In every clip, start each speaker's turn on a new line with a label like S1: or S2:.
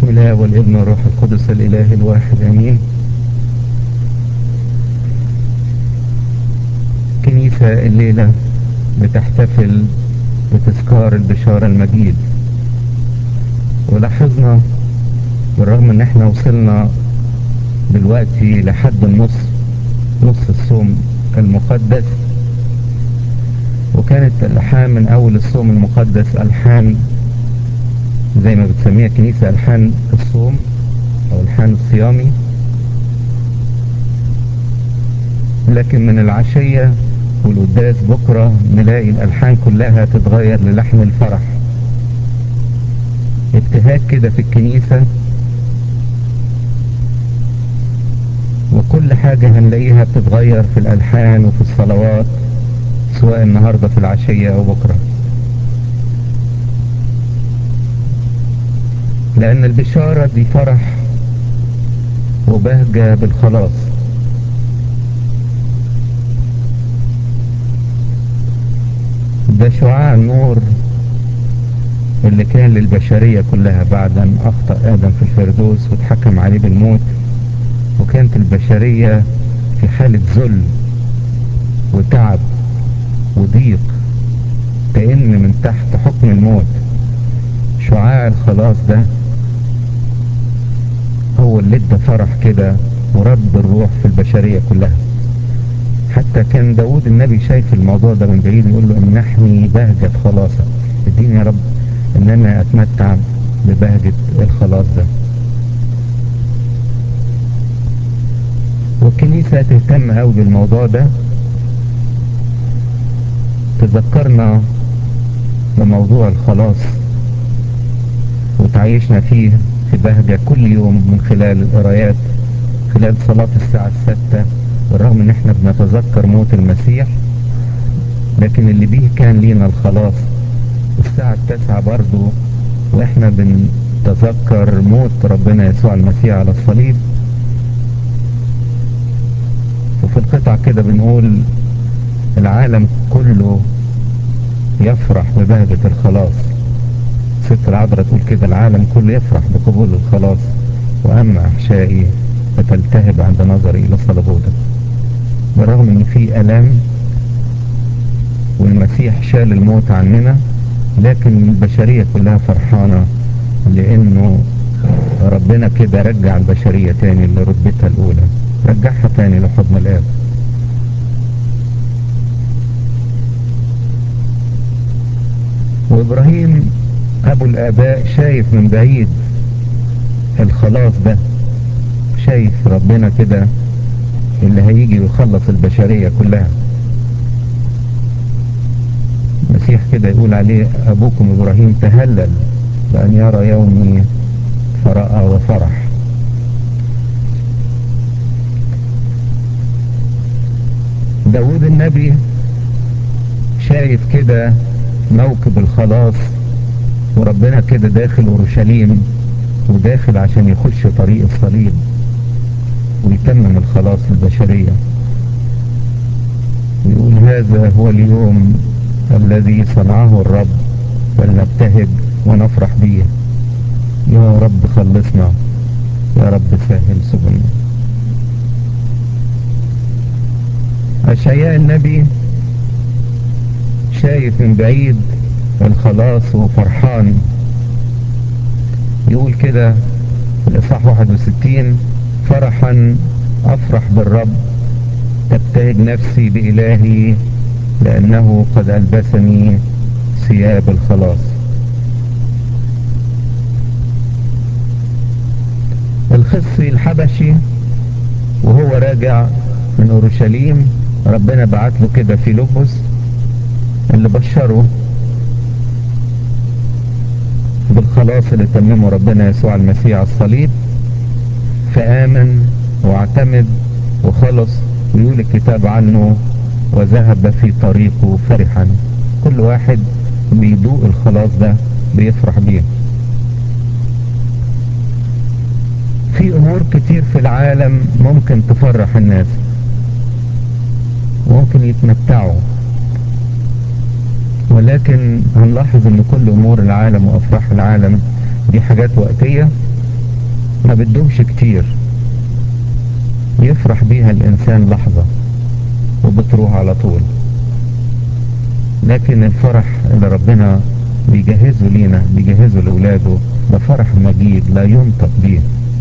S1: بسم الله والابن والروح القدس الإله الواحد أمين كنيسة الليلة بتحتفل بتذكار البشارة المجيد ولاحظنا بالرغم ان احنا وصلنا دلوقتي لحد النص نص الصوم المقدس وكانت الألحان من أول الصوم المقدس ألحان زي ما بتسميها كنيسة ألحان الصوم أو الحان الصيامي لكن من العشية والقداس بكرة نلاقي الألحان كلها تتغير للحن الفرح ابتهاج كده في الكنيسة وكل حاجة هنلاقيها بتتغير في الألحان وفي الصلوات سواء النهاردة في العشية أو بكرة لأن البشارة دي فرح وبهجة بالخلاص ده شعاع النور اللي كان للبشرية كلها بعد أن أخطأ آدم في الفردوس واتحكم عليه بالموت وكانت البشرية في حالة ذل وتعب وضيق كأن من تحت حكم الموت شعاع الخلاص ده هو اللي ادى فرح كده ورد الروح في البشرية كلها حتى كان داود النبي شايف الموضوع ده من بعيد يقول له امنحني بهجة خلاصك اديني يا رب ان انا اتمتع ببهجة الخلاص ده والكنيسة تهتم قوي بالموضوع ده تذكرنا بموضوع الخلاص وتعيشنا فيه في بهجة كل يوم من خلال القرايات خلال صلاة الساعة الستة بالرغم ان احنا بنتذكر موت المسيح لكن اللي بيه كان لينا الخلاص الساعة التاسعة برضو واحنا بنتذكر موت ربنا يسوع المسيح على الصليب وفي القطع كده بنقول العالم كله يفرح ببهجة الخلاص ست العذراء تقول كده العالم كله يفرح بقبول الخلاص وأما أحشائي فتلتهب عند نظري إلى صلبوته بالرغم إن في ألام والمسيح شال الموت عننا لكن البشرية كلها فرحانة لأنه ربنا كده رجع البشرية تاني لرتبتها الأولى رجعها تاني لحضن الآب وإبراهيم أبو الآباء شايف من بعيد الخلاص ده شايف ربنا كده اللي هيجي ويخلص البشرية كلها المسيح كده يقول عليه أبوكم إبراهيم تهلل بأن يرى يومي فرأى وفرح داود النبي شايف كده موكب الخلاص وربنا كده داخل اورشليم وداخل عشان يخش طريق الصليب ويتمم الخلاص البشرية ويقول هذا هو اليوم الذي صنعه الرب فلنبتهج ونفرح به يا رب خلصنا يا رب سهل سبلنا أشعياء النبي شايف من بعيد الخلاص وفرحان يقول كده في الإصحاح 61 فرحا أفرح بالرب تبتهج نفسي بإلهي لأنه قد ألبسني ثياب الخلاص الخصي الحبشي وهو راجع من أورشليم ربنا بعت له كده في لبس اللي بشره بالخلاص اللي تممه ربنا يسوع المسيح على الصليب فآمن واعتمد وخلص ويقول الكتاب عنه وذهب في طريقه فرحا كل واحد بيدوق الخلاص ده بيفرح بيه في امور كتير في العالم ممكن تفرح الناس ممكن يتمتعوا ولكن هنلاحظ ان كل امور العالم وافراح العالم دي حاجات وقتية ما بتدومش كتير يفرح بيها الإنسان لحظة وبتروح على طول لكن الفرح اللي ربنا بيجهزه لينا بيجهزه لأولاده ده فرح مجيد لا ينطق به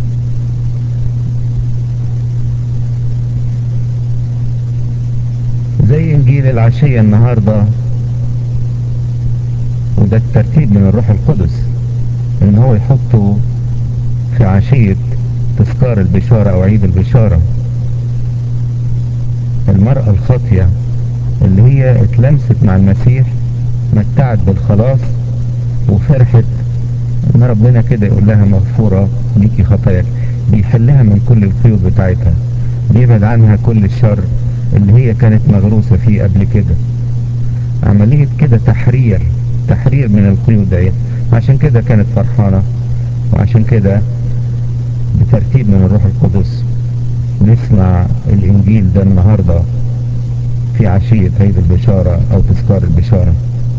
S1: زي انجيل العشية النهاردة وده الترتيب من الروح القدس ان هو يحطه في عشية تذكار البشارة او عيد البشارة المرأة الخاطية اللي هي اتلمست مع المسيح متعت بالخلاص وفرحت ان ربنا كده يقول لها مغفورة ليكي خطاياك بيحلها من كل القيود بتاعتها بيبعد عنها كل الشر اللي هي كانت مغروسة فيه قبل كده عملية كده تحرير تحرير من القيود ديت عشان كده كانت فرحانة وعشان كده بترتيب من الروح القدس نسمع الإنجيل ده النهاردة في عشية عيد البشارة أو تذكار البشارة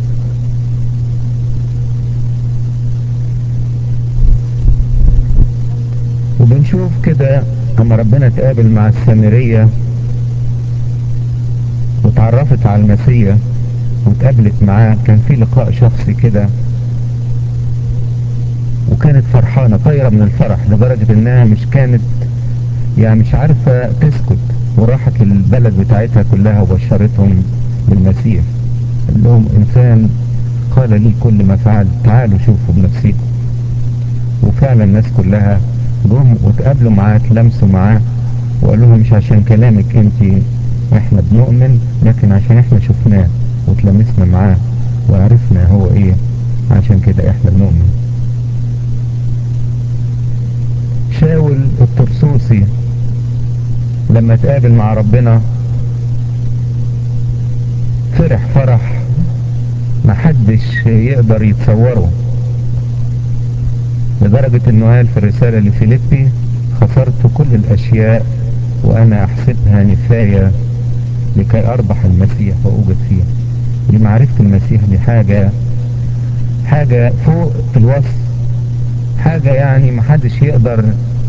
S1: وبنشوف كده اما ربنا تقابل مع السامرية وتعرفت على المسيح وتقابلت معاه كان في لقاء شخصي كده وكانت فرحانة طايرة من الفرح لدرجة انها مش كانت يعني مش عارفة تسكت وراحت للبلد بتاعتها كلها وبشرتهم بالمسيح قال لهم انسان قال لي كل ما فعل تعالوا شوفوا بنفسكم وفعلا الناس كلها جم وتقابلوا معاه تلمسوا معاه وقالوا له مش عشان كلامك انت احنا بنؤمن لكن عشان احنا شفناه وتلمسنا معاه وعرفنا هو ايه عشان كده احنا بنؤمن شاول الترسوسي لما تقابل مع ربنا فرح فرح محدش يقدر يتصوره لدرجة انه قال في الرسالة لفيليبي خسرت كل الاشياء وانا احسبها نفاية لكي اربح المسيح واوجد فيه لمعرفة المسيح دي حاجة حاجة فوق الوصف حاجة يعني محدش يقدر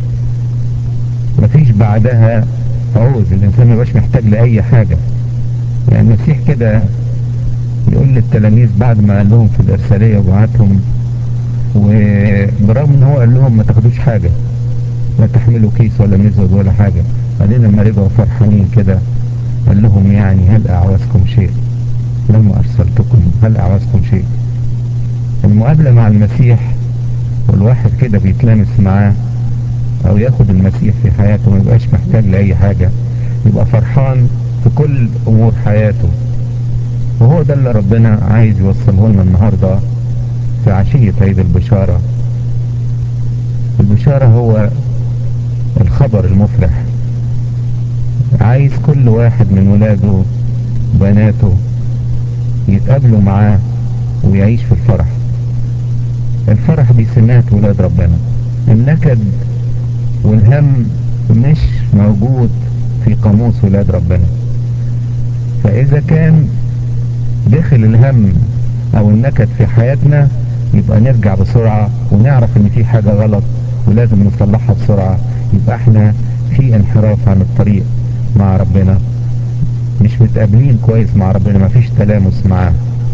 S1: مفيش بعدها عوز الانسان ميبقاش محتاج لاي حاجة يعني المسيح كده يقول للتلاميذ بعد ما قال لهم في الارسالية وبعتهم وبرغم ان هو قال لهم ما تاخدوش حاجة لا تحملوا كيس ولا مزود ولا حاجة بعدين لما رجعوا فرحانين كده قال لهم يعني هل اعوزكم شيء لما ارسلتكم هل اعوزكم شيء المقابلة مع المسيح والواحد كده بيتلامس معاه او ياخد المسيح في حياته ما يبقاش محتاج لاي حاجة يبقى فرحان في كل امور حياته وهو ده اللي ربنا عايز يوصله لنا النهارده في عشية عيد البشارة البشارة هو الخبر المفرح عايز كل واحد من ولاده وبناته يتقابلوا معاه ويعيش في الفرح الفرح دي سمات ولاد ربنا النكد والهم مش موجود في قاموس ولاد ربنا فإذا كان دخل الهم او النكد في حياتنا يبقى نرجع بسرعة ونعرف ان في حاجة غلط ولازم نصلحها بسرعة يبقى احنا في انحراف عن الطريق مع ربنا مش متقابلين كويس مع ربنا مفيش تلامس معاه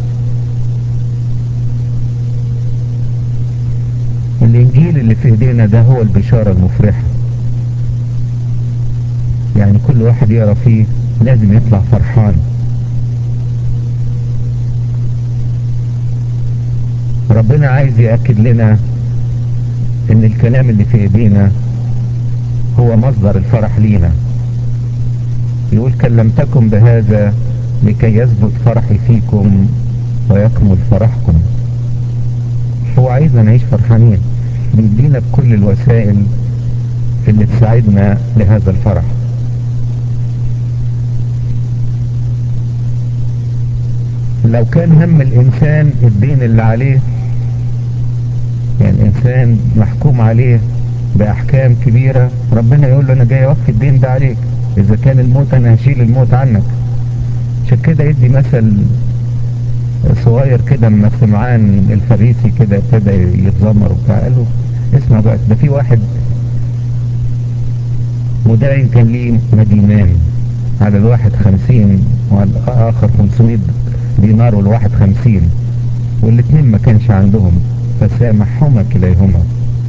S1: الانجيل اللي في ايدينا ده هو البشارة المفرحة يعني كل واحد يقرا فيه لازم يطلع فرحان ربنا عايز يأكد لنا ان الكلام اللي في ايدينا هو مصدر الفرح لينا يقول كلمتكم بهذا لكي يثبت فرحي فيكم ويكمل فرحكم هو عايزنا نعيش فرحانين بيدينا بكل الوسائل اللي تساعدنا لهذا الفرح لو كان هم الانسان الدين اللي عليه يعني انسان محكوم عليه باحكام كبيرة ربنا يقول له انا جاي اوفي الدين ده عليك اذا كان الموت انا هشيل الموت عنك عشان كده يدي مثل صغير كده اما سمعان الفريسي كده ابتدى يتذمر وبتاع قال له اسمع بقى ده في واحد مداين كان ليه مدينان على الواحد خمسين وعلى الآخر خمسمائة دينار والواحد خمسين والاتنين ما كانش عندهم فسامحهما كليهما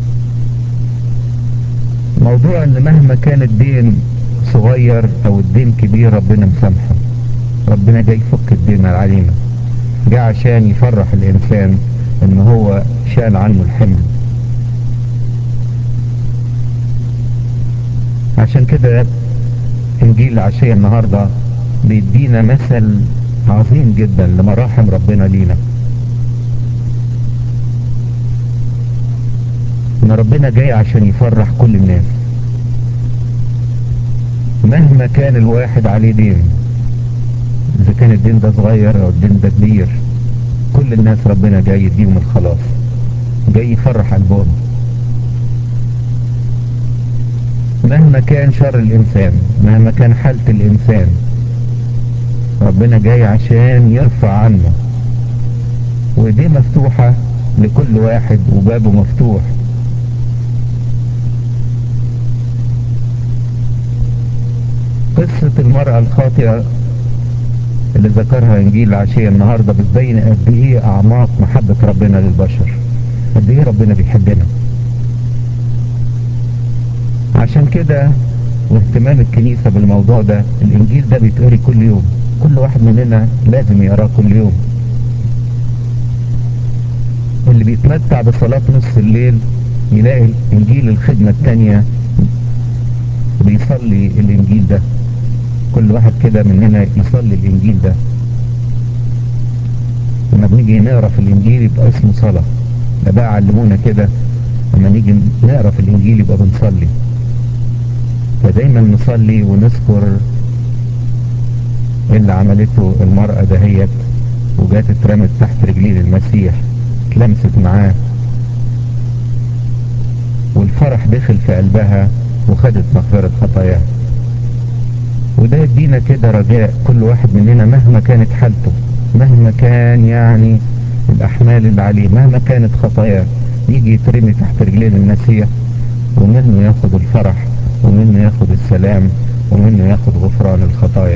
S1: موضوع ان مهما كان الدين صغير او الدين كبير ربنا مسامحه ربنا جاي يفك الدين علينا جاء عشان يفرح الانسان ان هو شال عنه الحمل عشان كده انجيل العشية النهاردة بيدينا مثل عظيم جدا لمراحم ربنا لينا ان ربنا جاي عشان يفرح كل الناس مهما كان الواحد عليه دين اذا كان الدين ده صغير او الدين ده كبير كل الناس ربنا جاي يديهم الخلاص جاي يفرح قلبهم مهما كان شر الانسان مهما كان حالة الانسان ربنا جاي عشان يرفع عنه ودي مفتوحة لكل واحد وبابه مفتوح قصة المرأة الخاطئة اللي ذكرها انجيل العشية النهاردة بتبين قد ايه اعماق محبة ربنا للبشر قد ايه ربنا بيحبنا عشان كده واهتمام الكنيسة بالموضوع ده الانجيل ده بيتقري كل يوم كل واحد مننا لازم يقراه كل يوم اللي بيتمتع بصلاة نصف الليل يلاقي انجيل الخدمة التانية بيصلي الانجيل ده كل واحد كده مننا يصلي الانجيل ده لما بنيجي نقرا في الانجيل يبقى اسمه صلاة ده بقى علمونا كده لما نيجي نقرا في الانجيل يبقى بنصلي فدايما نصلي ونذكر اللي عملته المرأة دهيت وجات اترمت تحت رجلين المسيح اتلمست معاه والفرح دخل في قلبها وخدت مغفرة خطاياها وده يدينا كده رجاء كل واحد مننا مهما كانت حالته مهما كان يعني الأحمال اللي عليه مهما كانت خطاياه يجي يترمي تحت رجلين المسيح ومنه ياخد الفرح ومنه ياخد السلام ومنه ياخد غفران الخطايا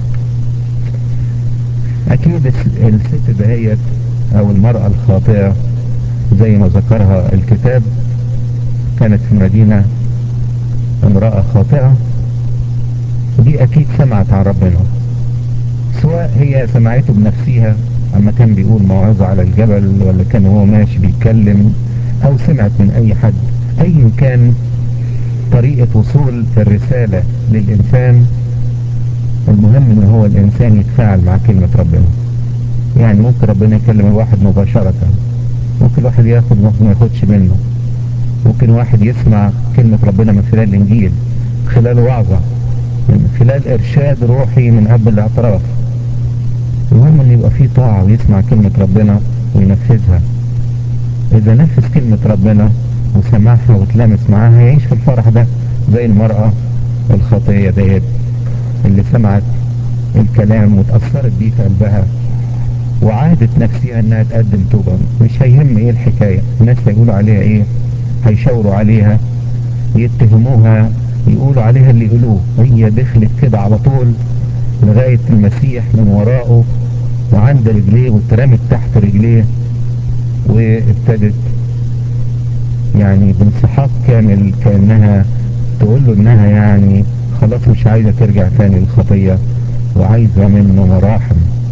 S1: أكيد الست دهيت أو المرأة الخاطئة زي ما ذكرها الكتاب كانت في مدينة امرأة خاطئة دي اكيد سمعت عن ربنا سواء هي سمعته بنفسها اما كان بيقول موعظة على الجبل ولا كان هو ماشي بيتكلم او سمعت من اي حد ايا كان طريقة وصول الرسالة للانسان المهم ان هو الانسان يتفاعل مع كلمة ربنا يعني ممكن ربنا يكلم الواحد مباشرة ممكن الواحد ياخد ممكن ما ياخدش منه ممكن واحد يسمع كلمة ربنا من خلال الانجيل خلال وعظة من خلال ارشاد روحي من قبل الاعتراف المهم ان يبقى فيه طاعة ويسمع كلمة ربنا وينفذها اذا نفذ كلمة ربنا وسمعها وتلامس معاها يعيش في الفرح ده زي المرأة الخطية ديت اللي سمعت الكلام وتأثرت بيه في قلبها وعادت نفسها انها تقدم توبة مش هيهم ايه الحكاية الناس هيقولوا عليها ايه هيشاوروا عليها يتهموها يقولوا عليها اللي يقولوه هي دخلت كده على طول لغاية المسيح من وراءه وعند رجليه واترمت تحت رجليه وابتدت يعني بانسحاق كامل كأنها تقول له انها يعني خلاص مش عايزة ترجع تاني للخطية وعايزة منه مراحم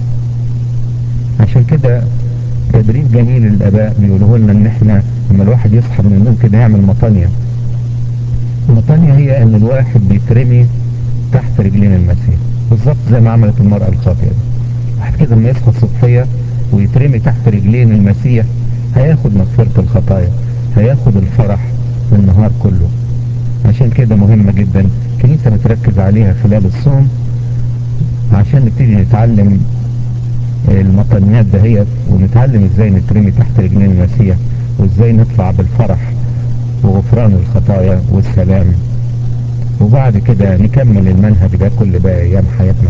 S1: عشان كده تدريب جميل الاباء بيقولوه لنا ان احنا لما الواحد يصحى من النوم كده يعمل مطانية المطانية هي ان الواحد بيترمي تحت رجلين المسيح بالظبط زي ما عملت المرأة الخاطئة دي واحد كده لما يصحى الصبحية ويترمي تحت رجلين المسيح هياخد مغفرة الخطايا هياخد الفرح النهار كله عشان كده مهمة جدا الكنيسة بتركز عليها خلال الصوم عشان نبتدي نتعلم المطنيات دهيت ونتعلم ازاي نترمي تحت رجلين المسيح وازاي نطلع بالفرح وغفران الخطايا والسلام وبعد كده نكمل المنهج ده كل باقي ايام حياتنا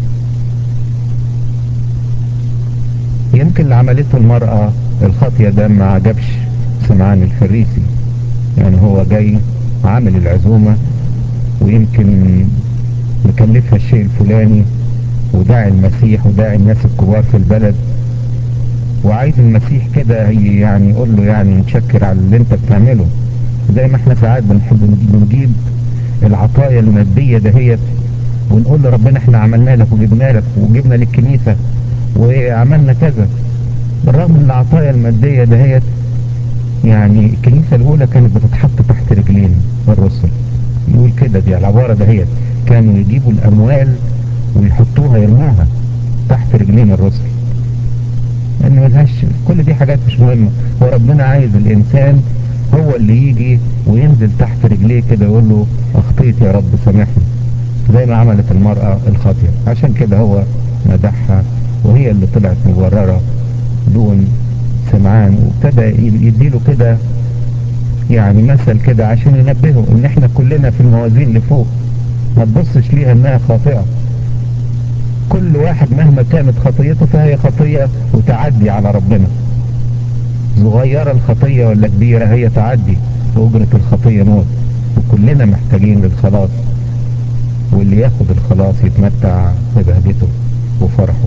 S1: يمكن اللي عملته المرأة الخاطية ده ما عجبش سمعان الفريسي يعني هو جاي عامل العزومة ويمكن مكلفها الشيء الفلاني وداعي المسيح وداعي الناس الكبار في البلد وعايز المسيح كده يعني يقول له يعني متشكر على اللي انت بتعمله زي ما احنا ساعات بنحب نجيب العطايا المادية دهيت ونقول لربنا احنا عملنا لك وجبنا لك وجبنا للكنيسة وعملنا كذا بالرغم ان العطايا المادية دهيت يعني الكنيسة الاولى كانت بتتحط تحت رجلين الرسل يقول كده دي العبارة دهيت كانوا يجيبوا الاموال ويحطوها يرموها تحت رجلين الرسل لان ملهاش كل دي حاجات مش مهمة هو ربنا عايز الانسان هو اللي يجي وينزل تحت رجليه كده يقول له اخطيت يا رب سامحني زي ما عملت المرأة الخاطئة عشان كده هو مدحها وهي اللي طلعت مبررة دون سمعان وابتدى يديله كده يعني مثل كده عشان ينبهه ان احنا كلنا في الموازين اللي فوق ما تبصش ليها انها خاطئة كل واحد مهما كانت خطيته فهي خطية وتعدي على ربنا صغيرة الخطية ولا كبيرة هي تعدي وأجرة الخطية موت وكلنا محتاجين للخلاص واللي ياخد الخلاص يتمتع ببهجته وفرحه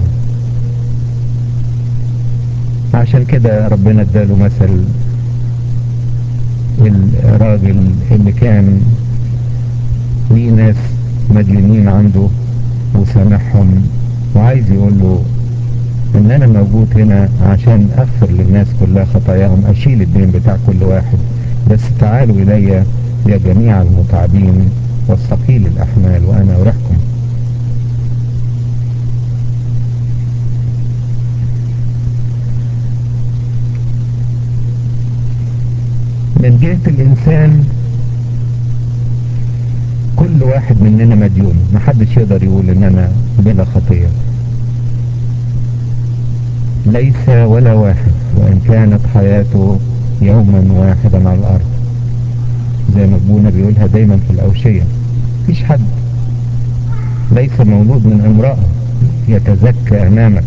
S1: عشان كده ربنا اداله مثل الراجل اللي كان ليه ناس مدينين عنده وسامحهم وعايز يقول له ان انا موجود هنا عشان اغفر للناس كلها خطاياهم اشيل الدين بتاع كل واحد بس تعالوا الي يا جميع المتعبين والثقيل الاحمال وانا اريحكم من جهة الانسان كل واحد مننا مديون محدش يقدر يقول ان انا بلا خطية ليس ولا واحد وان كانت حياته يوما واحدا على الارض زي ما ابونا بيقولها دايما في الاوشية مفيش حد ليس مولود من امرأة يتزكى امامك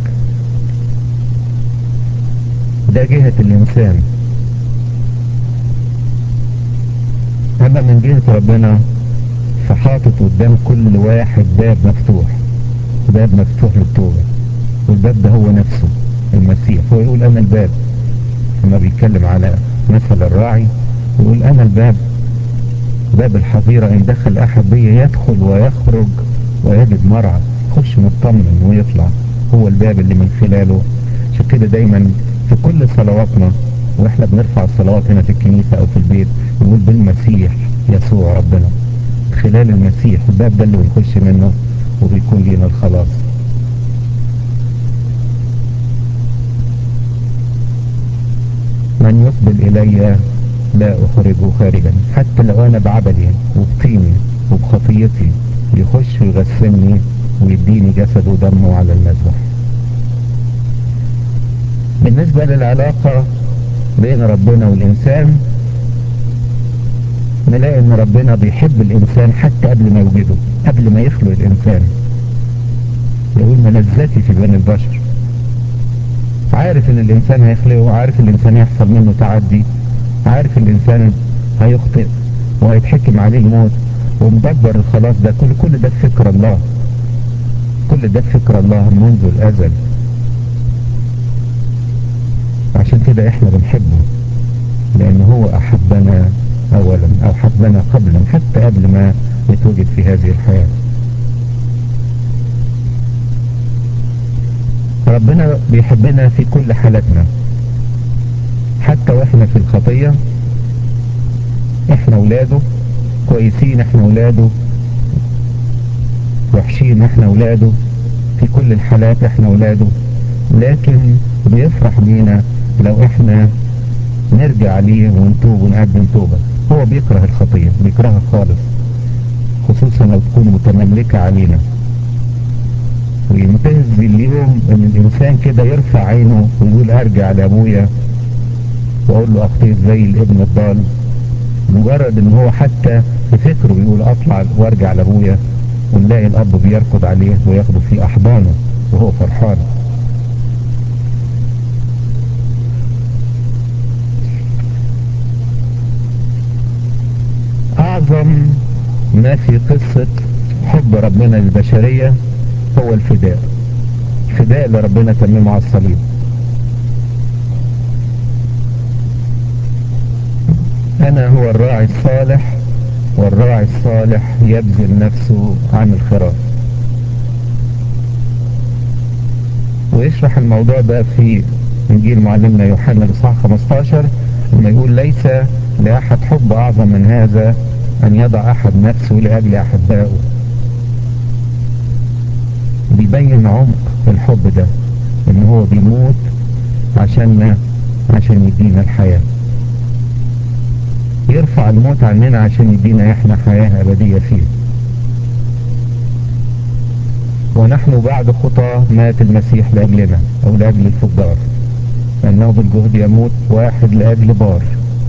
S1: ده جهة الانسان اما من جهة ربنا فحاطط قدام كل واحد باب مفتوح باب مفتوح للتوبة والباب ده هو نفسه المسيح هو يقول انا الباب لما بيتكلم على مثل الراعي يقول انا الباب باب الحظيرة ان دخل احد بي يدخل ويخرج ويجد مرعى يخش مطمن ويطلع هو الباب اللي من خلاله عشان كده دايما في كل صلواتنا واحنا بنرفع الصلوات هنا في الكنيسة او في البيت نقول بالمسيح يسوع ربنا خلال المسيح الباب ده اللي بنخش منه وبيكون لينا الخلاص من يقبل الي لا اخرجه خارجا حتى لو انا بعبدي وبطيني وبخطيتي يخش ويغسلني ويديني جسد ودمه على المذبح بالنسبة للعلاقة بين ربنا والإنسان نلاقي ان ربنا بيحب الإنسان حتى قبل ما يوجده قبل ما يخلق الإنسان يقول ملذتي في بني البشر عارف ان الإنسان هيخلقه عارف الإنسان يحصل منه تعدي عارف الإنسان هيخطئ وهيتحكم عليه الموت ومدبر الخلاص ده كل كل ده فكر الله كل ده فكر الله منذ الأزل عشان كده احنا بنحبه لان هو احبنا اولا او حبنا قبلا حتى قبل ما نتوجد في هذه الحياة ربنا بيحبنا في كل حالاتنا حتى واحنا في الخطية احنا اولاده كويسين احنا اولاده وحشين احنا اولاده في كل الحالات احنا اولاده لكن بيفرح بينا لو احنا نرجع ليه ونتوب ونقدم توبة هو بيكره الخطية بيكرهها خالص خصوصا لو تكون متملكة علينا وينتهز اليوم ان الانسان كده يرفع عينه ويقول ارجع لابويا واقول له اخطيت زي الابن الضال مجرد ان هو حتى في فكره بيقول اطلع وارجع لابويا ونلاقي الاب بيركض عليه وياخده في احضانه وهو فرحان اعظم ما في قصة حب ربنا للبشرية هو الفداء الفداء اللي ربنا تممه على الصليب أنا هو الراعي الصالح والراعي الصالح يبذل نفسه عن الخراف ويشرح الموضوع ده في إنجيل معلمنا يوحنا الإصحاح 15 لما يقول ليس لأحد حب أعظم من هذا أن يضع أحد نفسه لأجل أحبائه بيبين عمق الحب ده إن هو بيموت عشاننا عشان يدينا الحياة يرفع الموت عننا عشان يدينا إحنا حياة أبدية فيه ونحن بعد خطى مات المسيح لأجلنا أو لأجل الفجار لأنه بالجهد يموت واحد لأجل بار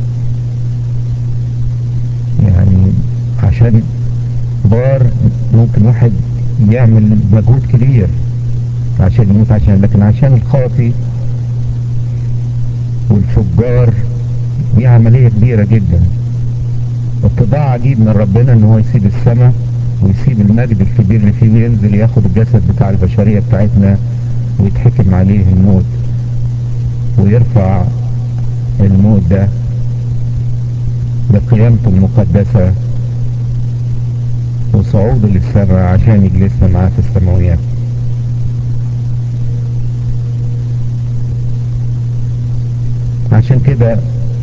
S1: يعني عشان بار ممكن واحد يعمل مجهود كبير عشان يموت عشان لكن عشان الخاطي والفجار دي عملية كبيرة جدا اتضاع عجيب من ربنا ان هو يسيب السماء ويسيب المجد الكبير اللي فيه وينزل ياخد الجسد بتاع البشرية بتاعتنا ويتحكم عليه الموت ويرفع الموت ده بقيامته المقدسة وصعوده للسماء عشان يجلسنا معاه في السماويات عشان كده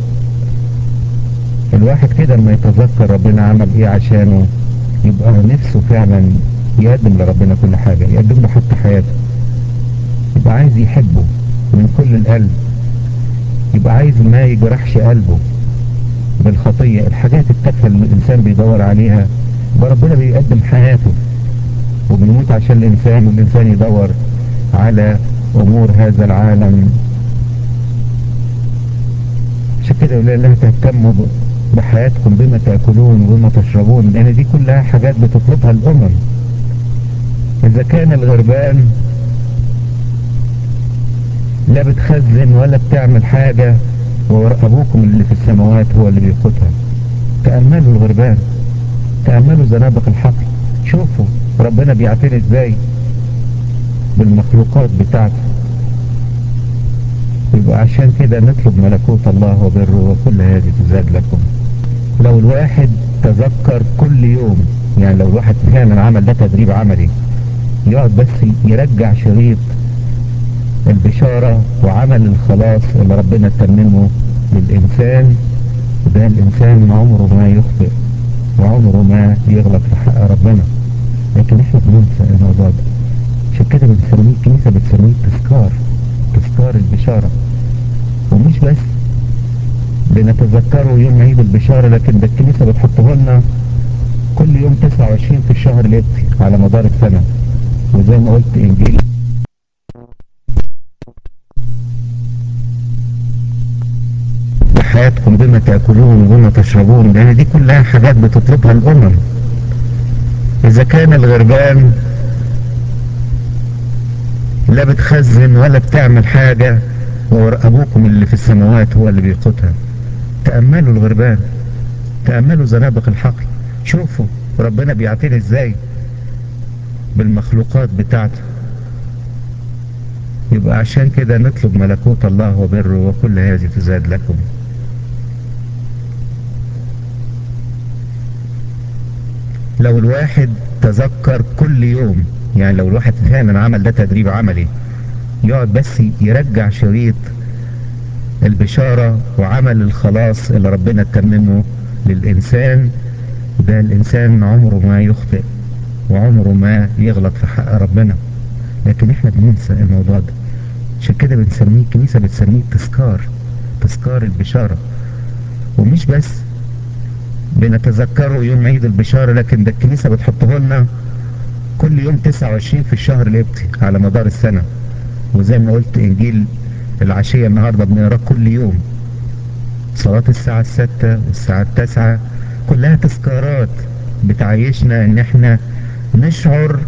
S1: الواحد كده لما يتذكر ربنا عمل ايه عشانه يبقى نفسه فعلا يقدم لربنا كل حاجة يقدم له حتى حياته يبقى عايز يحبه من كل القلب يبقى عايز ما يجرحش قلبه بالخطية الحاجات التافهة اللي الإنسان بيدور عليها يبقى ربنا بيقدم حياته وبنموت عشان الإنسان والإنسان يدور على أمور هذا العالم عشان كده يقول الله تهتموا بحياتكم بما تأكلون وبما تشربون لأن دي كلها حاجات بتطلبها الأمم إذا كان الغربان لا بتخزن ولا بتعمل حاجة وأبوكم اللي في السماوات هو اللي بيقودها تأملوا الغربان تأملوا زنابق الحقل شوفوا ربنا بيعتني ازاي بالمخلوقات بتاعته يبقى عشان كده نطلب ملكوت الله وبره وكل هذه تزاد لكم لو الواحد تذكر كل يوم يعني لو الواحد فعلا عمل ده تدريب عملي يقعد بس يرجع شريط البشارة وعمل الخلاص اللي ربنا تممه للإنسان ده الإنسان عمره ما يخطئ وعمره ما يغلط في حق ربنا لكن احنا بننسى الموضوع ده عشان كده بنسميه الكنيسة بتسميه تذكار تذكار البشارة ومش بس بنتذكره يوم عيد البشارة لكن ده الكنيسة بتحطه لنا كل يوم 29 في الشهر الابتي على مدار السنة وزي ما قلت انجيل حياتكم بما تأكلون وبما تشربون لأن دي كلها حاجات بتطلبها الأمم إذا كان الغربان لا بتخزن ولا بتعمل حاجة وأبوكم اللي في السماوات هو اللي بيقودها تأملوا الغربان تأملوا زنابق الحقل شوفوا ربنا بيعتني ازاي بالمخلوقات بتاعته يبقى عشان كده نطلب ملكوت الله وبره وكل هذه تزاد لكم لو الواحد تذكر كل يوم يعني لو الواحد فعلا عمل ده تدريب عملي يقعد بس يرجع شريط البشارة وعمل الخلاص اللي ربنا تممه للإنسان ده الإنسان عمره ما يخطئ وعمره ما يغلط في حق ربنا لكن احنا بننسى الموضوع ده عشان كده بنسميه الكنيسة بتسميه تذكار تذكار البشارة ومش بس بنتذكره يوم عيد البشارة لكن ده الكنيسة بتحطه لنا كل يوم 29 في الشهر الابتي على مدار السنة وزي ما قلت انجيل العشية النهاردة بنقراه كل يوم صلاة الساعة الستة والساعة التاسعة كلها تذكارات بتعيشنا ان احنا نشعر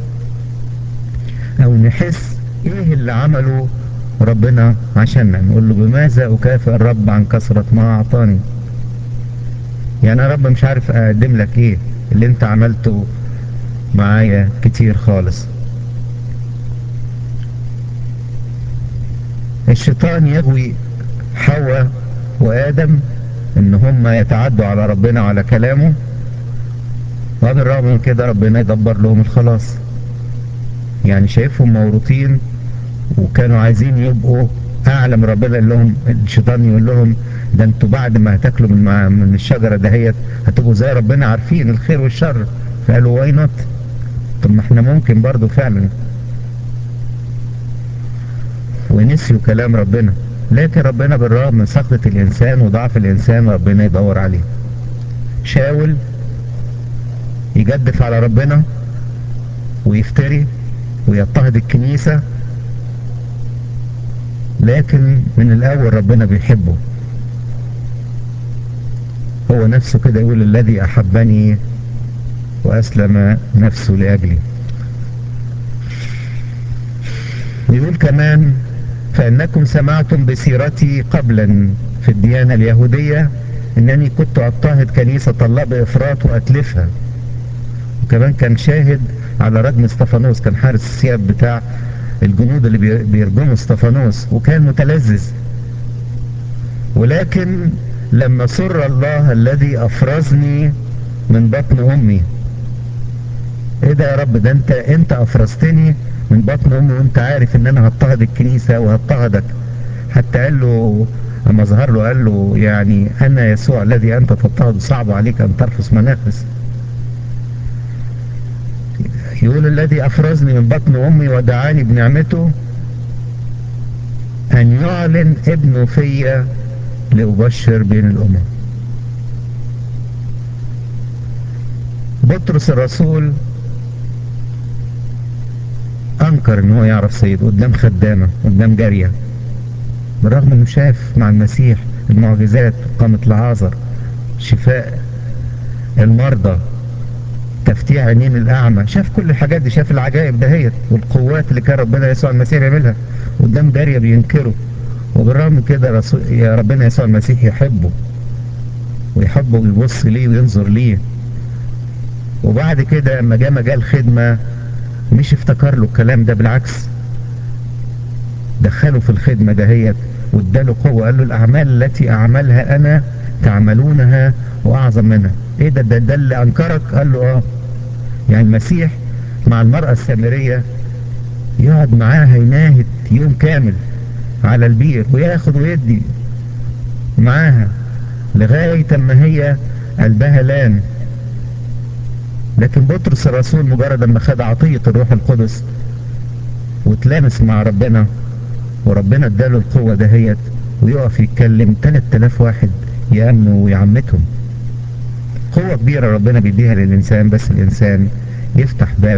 S1: او نحس ايه اللي عمله ربنا عشاننا نقول له بماذا اكافئ الرب عن كثرة ما اعطاني يعني يا رب مش عارف اقدم لك ايه اللي انت عملته معايا كتير خالص الشيطان يغوي حواء وآدم ان هم يتعدوا على ربنا وعلى كلامه وبالرغم من كده ربنا يدبر لهم الخلاص يعني شايفهم موروثين وكانوا عايزين يبقوا اعلى من ربنا قال لهم الشيطان يقول لهم ده انتوا بعد ما هتاكلوا من من الشجره دهيت هتبقوا زي ربنا عارفين الخير والشر فقالوا واي نوت طب ما احنا ممكن برضو فعلا ونسيوا كلام ربنا لكن ربنا بالرغم من سخطة الإنسان وضعف الإنسان ربنا يدور عليه شاول يجدف على ربنا ويفتري ويضطهد الكنيسة لكن من الأول ربنا بيحبه هو نفسه كده يقول الذي أحبني وأسلم نفسه لأجلي يقول كمان فإنكم سمعتم بسيرتي قبلا في الديانة اليهودية إنني كنت أضطهد كنيسة الله بإفراط وأتلفها وكمان كان شاهد على رجم استفانوس كان حارس الثياب بتاع الجنود اللي بيرجموا استفانوس وكان متلذذ ولكن لما سر الله الذي أفرزني من بطن أمي ايه ده يا رب ده انت انت افرزتني من بطن امي وانت عارف ان انا هضطهد الكنيسة وهضطهدك حتى قال له اما ظهر له قال له يعني انا يسوع الذي انت تضطهد صعب عليك ان ترفس منافس يقول الذي افرزني من بطن امي ودعاني بنعمته ان يعلن ابنه فيا لابشر بين الامم بطرس الرسول انكر ان هو يعرف سيده قدام خدامة قدام جارية بالرغم انه شاف مع المسيح المعجزات قامة العازر شفاء المرضى تفتيح عينين الاعمى شاف كل الحاجات دي شاف العجائب دهيت والقوات اللي كان ربنا يسوع المسيح يعملها قدام جارية بينكره وبالرغم من كده رسول يا ربنا يسوع المسيح يحبه ويحبه ويبص ليه وينظر ليه وبعد كده لما جه مجال خدمة مش افتكر له الكلام ده بالعكس دخله في الخدمة دهيت واداله قوة قال له الأعمال التي أعملها أنا تعملونها وأعظم منها إيه ده ده, ده اللي أنكرك قال له آه يعني المسيح مع المرأة السامرية يقعد معاها يناهد يوم كامل على البير وياخد ويدي معاها لغاية ما هي قلبها لان لكن بطرس الرسول مجرد ما خد عطية الروح القدس وتلامس مع ربنا وربنا اداله القوة دهيت ويقف يتكلم 3000 واحد يأمنوا ويعمتهم قوة كبيرة ربنا بيديها للإنسان بس الإنسان يفتح باب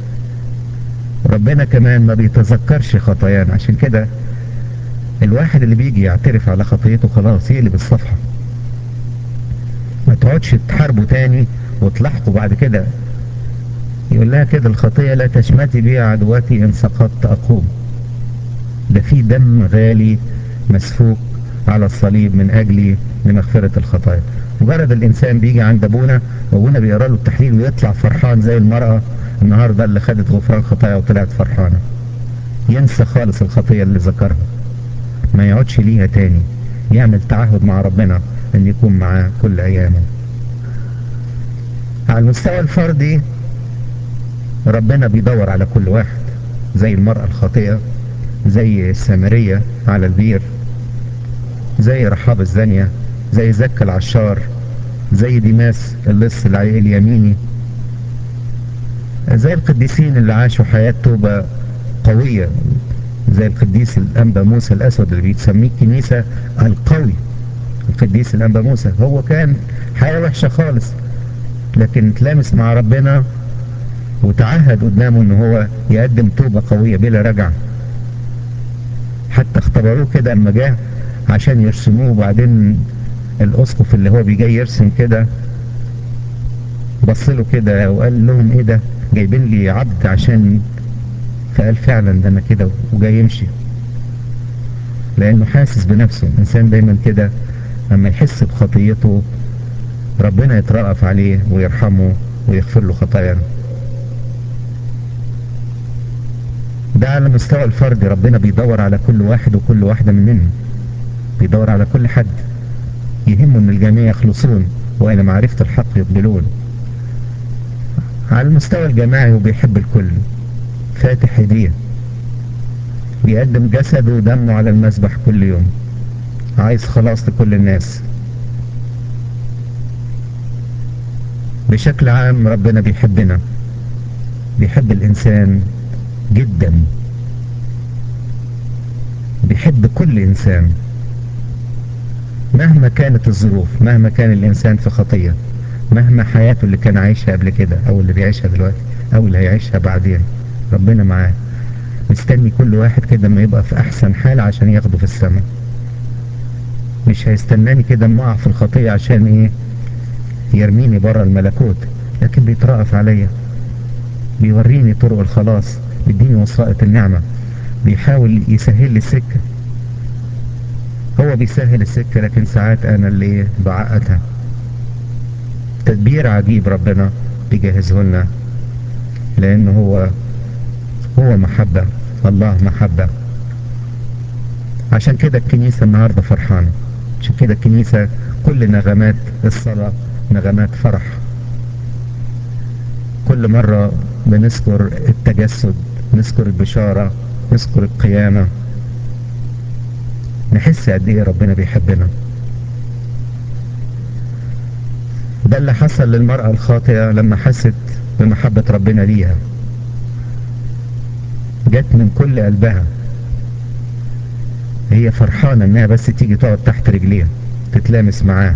S1: ربنا كمان ما بيتذكرش خطايانا عشان كده الواحد اللي بيجي يعترف على خطيته خلاص يقلب الصفحة ما تقعدش تحاربه تاني وتلاحقه بعد كده يقول لها كده الخطية لا تشمتي بي عدواتي إن سقطت أقوم ده في دم غالي مسفوك على الصليب من أجلي لمغفرة الخطايا مجرد الإنسان بيجي عند أبونا وأبونا بيقرا له التحليل ويطلع فرحان زي المرأة النهاردة اللي خدت غفران خطايا وطلعت فرحانة ينسى خالص الخطية اللي ذكرها ما يقعدش ليها تاني يعمل تعهد مع ربنا ان يكون معاه كل ايامه على المستوى الفردي ربنا بيدور على كل واحد زي المرأة الخاطئة زي السامرية على البير زي رحاب الزانية زي زكا العشار زي ديماس اللص العيق اليميني زي القديسين اللي عاشوا حياة توبة قوية زي القديس الأنبا موسى الأسود اللي بيتسميه الكنيسة القوي القديس الأنبا موسى هو كان حياة وحشة خالص لكن تلامس مع ربنا وتعهد قدامه ان هو يقدم توبة قوية بلا رجعة حتى اختبروه كده اما جه عشان يرسموه وبعدين الاسقف اللي هو بيجي يرسم كده بص له كده وقال لهم ايه ده جايبين لي عبد عشان فقال فعلا ده انا كده وجاي يمشي لانه حاسس بنفسه الانسان دايما كده لما يحس بخطيته ربنا يترأف عليه ويرحمه ويغفر له خطايانا ده على مستوى الفرد ربنا بيدور على كل واحد وكل واحدة مننا بيدور على كل حد يهمه ان الجميع يخلصون والى معرفة الحق يقبلون على المستوى الجماعي وبيحب الكل فاتح ايديه بيقدم جسده ودمه على المسبح كل يوم عايز خلاص لكل الناس بشكل عام ربنا بيحبنا بيحب الإنسان جدا بيحب كل إنسان مهما كانت الظروف مهما كان الإنسان في خطية مهما حياته اللي كان عايشها قبل كده أو اللي بيعيشها دلوقتي أو اللي هيعيشها بعدين ربنا معاه مستني كل واحد كده ما يبقى في أحسن حال عشان ياخده في السماء مش هيستناني كده اما اقع في الخطية عشان ايه يرميني بره الملكوت لكن بيترأف عليا بيوريني طرق الخلاص بيديني وسائط النعمة بيحاول يسهل لي السكة هو بيسهل السكة لكن ساعات انا اللي بعقدها تدبير عجيب ربنا بيجهزه لنا لان هو هو محبة الله محبة عشان كده الكنيسة النهاردة فرحانة عشان كده الكنيسة كل نغمات الصلاة نغمات فرح كل مرة بنذكر التجسد نذكر البشارة نذكر القيامة نحس قد ايه ربنا بيحبنا ده اللي حصل للمرأة الخاطئة لما حست بمحبة ربنا ليها جت من كل قلبها هي فرحانة انها بس تيجي تقعد تحت رجليها تتلامس معاه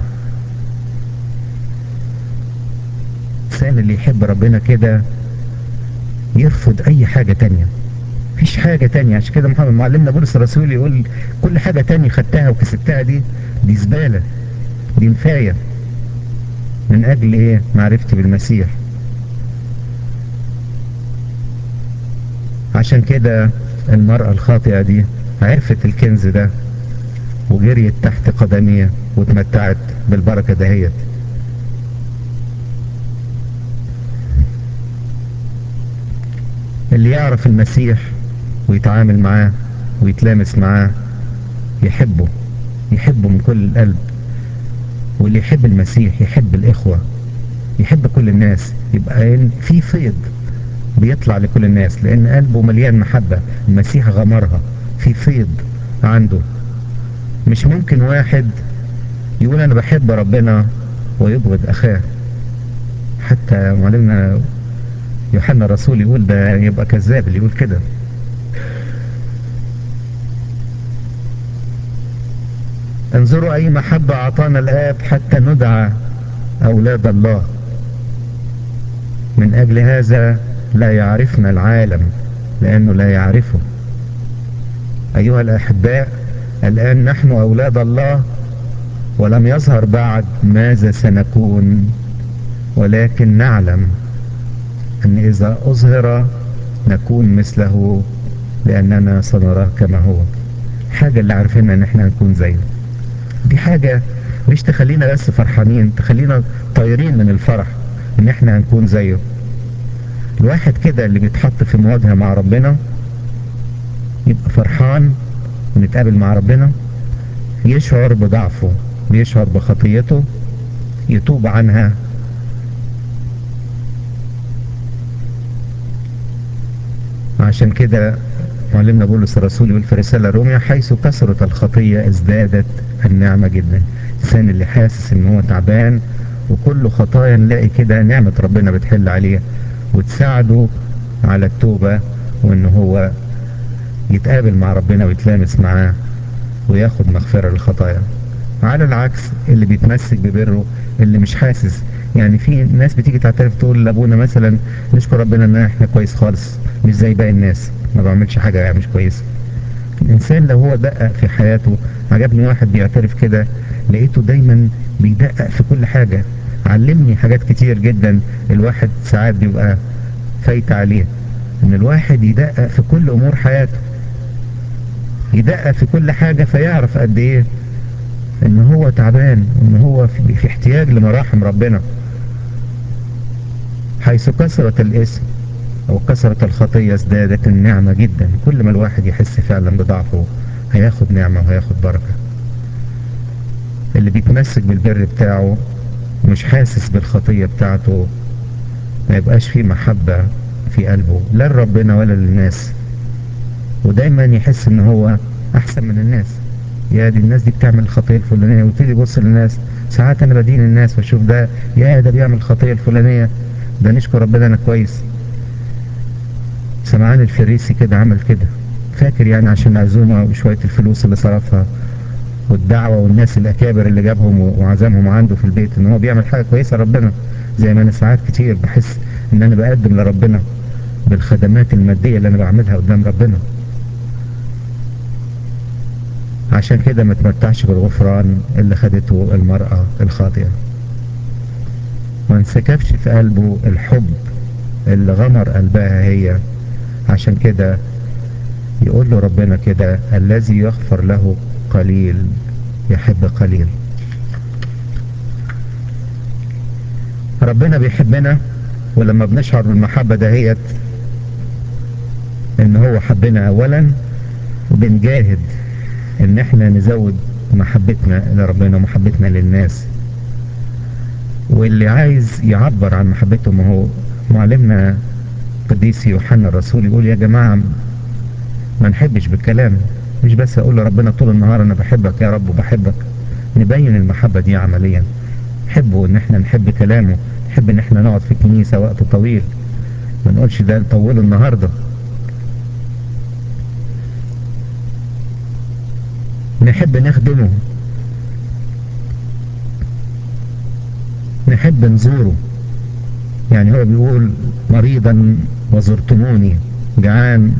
S1: الانسان اللي يحب ربنا كده يرفض اي حاجة تانية مفيش حاجة تانية عشان كده محمد معلمنا بولس الرسول يقول كل حاجة تانية خدتها وكسبتها دي دي زبالة دي نفاية من اجل ايه معرفتي بالمسيح عشان كده المرأة الخاطئة دي عرفت الكنز ده وجريت تحت قدميه واتمتعت بالبركة دهيت اللي يعرف المسيح ويتعامل معاه ويتلامس معاه يحبه يحبه من كل القلب واللي يحب المسيح يحب الإخوة يحب كل الناس يبقى في فيض بيطلع لكل الناس لأن قلبه مليان محبة المسيح غمرها في فيض عنده مش ممكن واحد يقول أنا بحب ربنا ويبغض أخاه حتى معلمنا يوحنا الرسول يقول ده يبقى كذاب اللي يقول كده انظروا أي محبة أعطانا الآب حتى ندعى أولاد الله من أجل هذا لا يعرفنا العالم لأنه لا يعرفه أيها الأحباء الآن نحن أولاد الله ولم يظهر بعد ماذا سنكون ولكن نعلم أن إذا أظهر نكون مثله لأننا سنراه كما هو حاجة اللي عارفينها أن احنا نكون زيه دي حاجة مش تخلينا بس فرحانين تخلينا طايرين من الفرح ان احنا هنكون زيه الواحد كده اللي بيتحط في مواجهة مع ربنا يبقى فرحان ونتقابل مع ربنا يشعر بضعفه يشعر بخطيته يتوب عنها عشان كده معلمنا بولس الرسول يقول في رسالة روميا حيث كثرت الخطية ازدادت النعمة جدا الإنسان اللي حاسس ان هو تعبان وكل خطايا نلاقي كده نعمة ربنا بتحل عليه وتساعده على التوبة وان هو يتقابل مع ربنا ويتلامس معاه وياخد مغفرة للخطايا على العكس اللي بيتمسك ببره اللي مش حاسس يعني في ناس بتيجي تعترف تقول لابونا مثلا نشكر ربنا ان احنا كويس خالص مش زي باقي الناس ما بعملش حاجة يعني مش كويسة الانسان لو هو دقق في حياته عجبني واحد بيعترف كده لقيته دايما بيدقق في كل حاجة علمني حاجات كتير جدا الواحد ساعات بيبقى فايت عليه ان الواحد يدقق في كل امور حياته يدقق في كل حاجة فيعرف قد ايه ان هو تعبان ان هو في, في احتياج لمراحم ربنا حيث كثرت الاسم او كثرت الخطية ازدادت النعمة جدا كل ما الواحد يحس فعلا بضعفه هياخد نعمة وهياخد بركة اللي بيتمسك بالبر بتاعه مش حاسس بالخطية بتاعته ما يبقاش فيه محبة في قلبه لا لربنا ولا للناس ودايما يحس ان هو احسن من الناس يا دي الناس دي بتعمل الخطية الفلانية ويبتدي يبص للناس ساعات انا بدين الناس واشوف ده يا ده بيعمل الخطية الفلانية ده نشكر ربنا انا كويس سمعان الفريسي كده عمل كده فاكر يعني عشان العزومة وشوية الفلوس اللي صرفها والدعوة والناس الأكابر اللي جابهم وعزمهم عنده في البيت إن هو بيعمل حاجة كويسة ربنا زي ما أنا ساعات كتير بحس إن أنا بقدم لربنا بالخدمات المادية اللي أنا بعملها قدام ربنا عشان كده ما تمتعش بالغفران اللي خدته المرأة الخاطئة ما انسكبش في قلبه الحب اللي غمر قلبها هي عشان كده يقول له ربنا كده الذي يغفر له قليل يحب قليل ربنا بيحبنا ولما بنشعر بالمحبة دهيت ان هو حبنا اولا وبنجاهد ان احنا نزود محبتنا لربنا ومحبتنا للناس واللي عايز يعبر عن محبته ما هو معلمنا قديس يوحنا الرسول يقول يا جماعة ما نحبش بالكلام مش بس اقول لربنا طول النهار انا بحبك يا رب وبحبك نبين المحبة دي عمليا نحبه ان احنا نحب كلامه نحب ان احنا نقعد في الكنيسة وقت طويل ما نقولش ده نطوله النهاردة نحب نخدمه نحب نزوره يعني هو بيقول مريضا وزرتموني جعان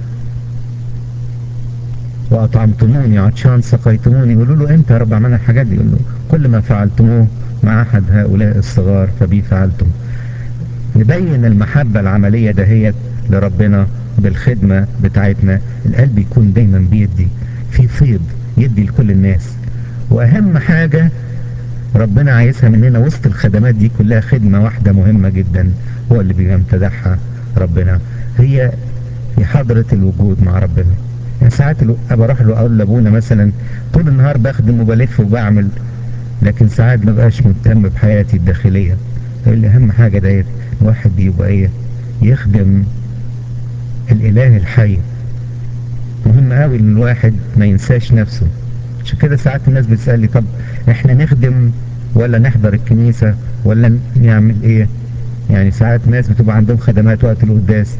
S1: وأطعمتموني عطشان سقيتموني يقولوا له أنت يا رب عملنا الحاجات دي يقول له كل ما فعلتموه مع أحد هؤلاء الصغار فبي فعلتم نبين المحبة العملية دهيت لربنا بالخدمة بتاعتنا القلب يكون دايما بيدي في فيض يدي لكل الناس وأهم حاجة ربنا عايزها مننا وسط الخدمات دي كلها خدمة واحدة مهمة جدا هو اللي بيمتدحها ربنا هي في حضرة الوجود مع ربنا يعني ساعات بروح له اقول لابونا مثلا طول النهار بخدم وبلف وبعمل لكن ساعات ما بقاش مهتم بحياتي الداخلية يقول لي اهم حاجة ديت الواحد بيبقى ايه يخدم الاله الحي مهم قوي ان الواحد ما ينساش نفسه عشان كده ساعات الناس بتسألني طب احنا نخدم ولا نحضر الكنيسة ولا نعمل ايه يعني ساعات ناس بتبقى عندهم خدمات وقت القداس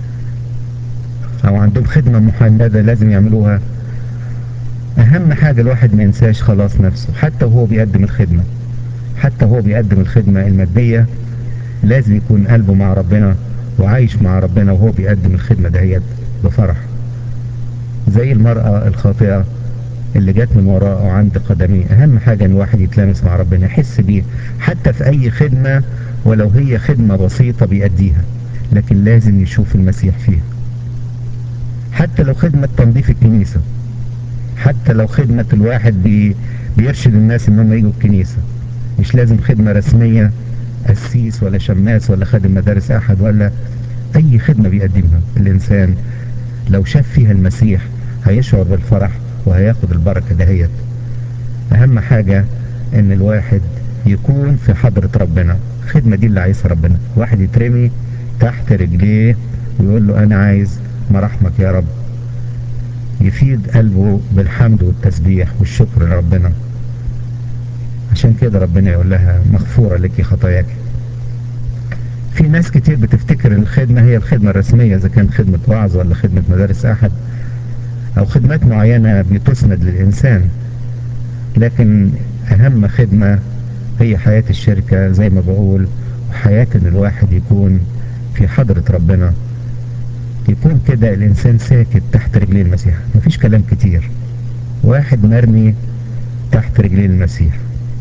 S1: او عندهم خدمة محددة لازم يعملوها اهم حاجة الواحد ما ينساش خلاص نفسه حتى وهو بيقدم الخدمة حتى وهو بيقدم الخدمة المادية لازم يكون قلبه مع ربنا وعايش مع ربنا وهو بيقدم الخدمة دهيت بفرح زي المرأة الخاطئة اللي جت من وراءه عند قدميه اهم حاجة ان الواحد يتلامس مع ربنا يحس بيه حتى في اي خدمة ولو هي خدمة بسيطة بيأديها لكن لازم يشوف المسيح فيها حتى لو خدمة تنظيف الكنيسة حتى لو خدمة الواحد بي بيرشد الناس انهم يجوا الكنيسة مش لازم خدمة رسمية قسيس ولا شماس ولا خادم مدارس احد ولا اي خدمة بيقدمها الانسان لو شاف فيها المسيح هيشعر بالفرح وهياخد البركة دهيت اهم حاجة ان الواحد يكون في حضرة ربنا الخدمة دي اللي عايزها ربنا واحد يترمي تحت رجليه ويقول له انا عايز مراحمك يا رب يفيد قلبه بالحمد والتسبيح والشكر لربنا عشان كده ربنا يقول لها مغفورة لك خطاياك في ناس كتير بتفتكر الخدمة هي الخدمة الرسمية اذا كانت خدمة وعظ ولا خدمة مدارس احد او خدمات معينة بتسند للانسان لكن اهم خدمة هي حياة الشركة زي ما بقول وحياة ان الواحد يكون في حضرة ربنا يكون كده الانسان ساكت تحت رجلين المسيح مفيش كلام كتير واحد مرمي تحت رجلين المسيح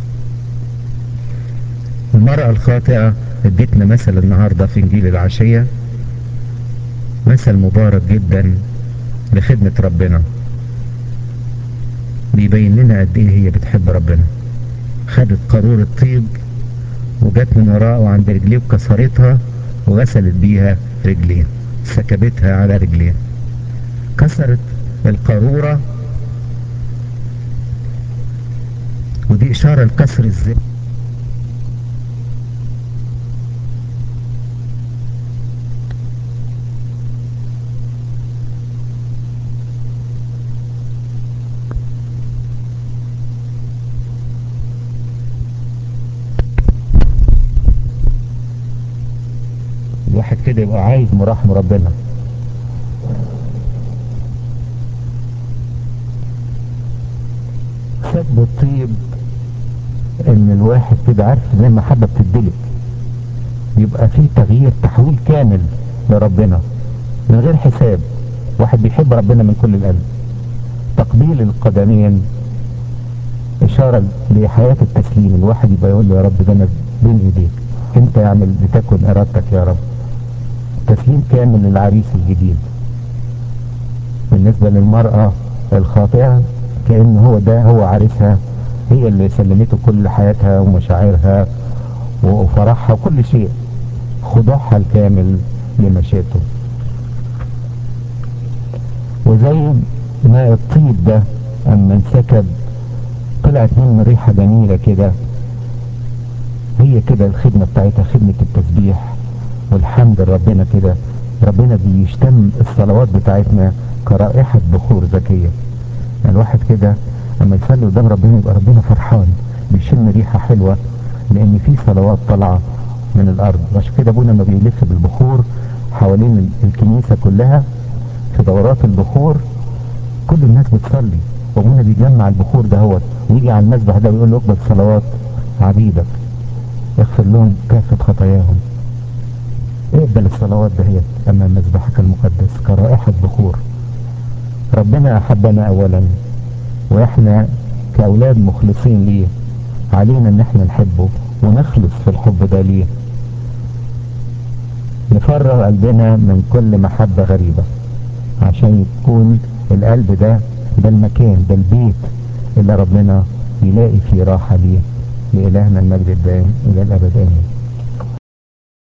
S1: المرأة الخاطئة اديتنا مثل النهاردة في انجيل العشية مثل مبارك جدا لخدمة ربنا بيبين لنا قد ايه هي بتحب ربنا خدت قارورة طيب وجت من وراءه عند رجليه وكسرتها وغسلت بيها رجليه سكبتها على رجليه كسرت القارورة ودي إشارة لكسر الذات الواحد كده يبقى عايز مراحم ربنا سد الطيب ان الواحد كده عارف زي ما حبة بتدلك يبقى في تغيير تحويل كامل لربنا من غير حساب واحد بيحب ربنا من كل القلب تقبيل القدمين اشارة لحياة التسليم الواحد يبقى يقول له يا رب ده انا بين ايديك انت اعمل لتكن ارادتك يا رب تسليم كامل للعريس الجديد بالنسبة للمرأة الخاطئة كأن هو ده هو عريسها هي اللي سلمته كل حياتها ومشاعرها وفرحها وكل شيء خضوعها الكامل لمشيئته وزي ما الطيب ده اما انسكب طلعت منه ريحة جميلة كده هي كده الخدمة بتاعتها خدمة التسبيح والحمد لربنا كده ربنا بيشتم الصلوات بتاعتنا كرائحة بخور ذكية يعني الواحد كده لما يصلي قدام ربنا يبقى ربنا فرحان بيشم ريحة حلوة لان في صلوات طالعة من الارض عشان كده ابونا لما بيلف بالبخور حوالين الكنيسة كلها في دورات البخور كل الناس بتصلي وابونا بيجمع البخور ده هو ويجي على المسبح ده ويقول له اقبل صلوات عبيدك يغفر لهم كافة خطاياهم اقبل الصلوات دهيت امام مذبحك المقدس كرائحة بخور ربنا احبنا اولا واحنا كاولاد مخلصين ليه علينا ان احنا نحبه ونخلص في الحب ده ليه نفرغ قلبنا من كل محبة غريبة عشان يكون القلب ده ده المكان ده البيت اللي ربنا يلاقي فيه راحة ليه لإلهنا المجد الدائم إلى الأبد آمين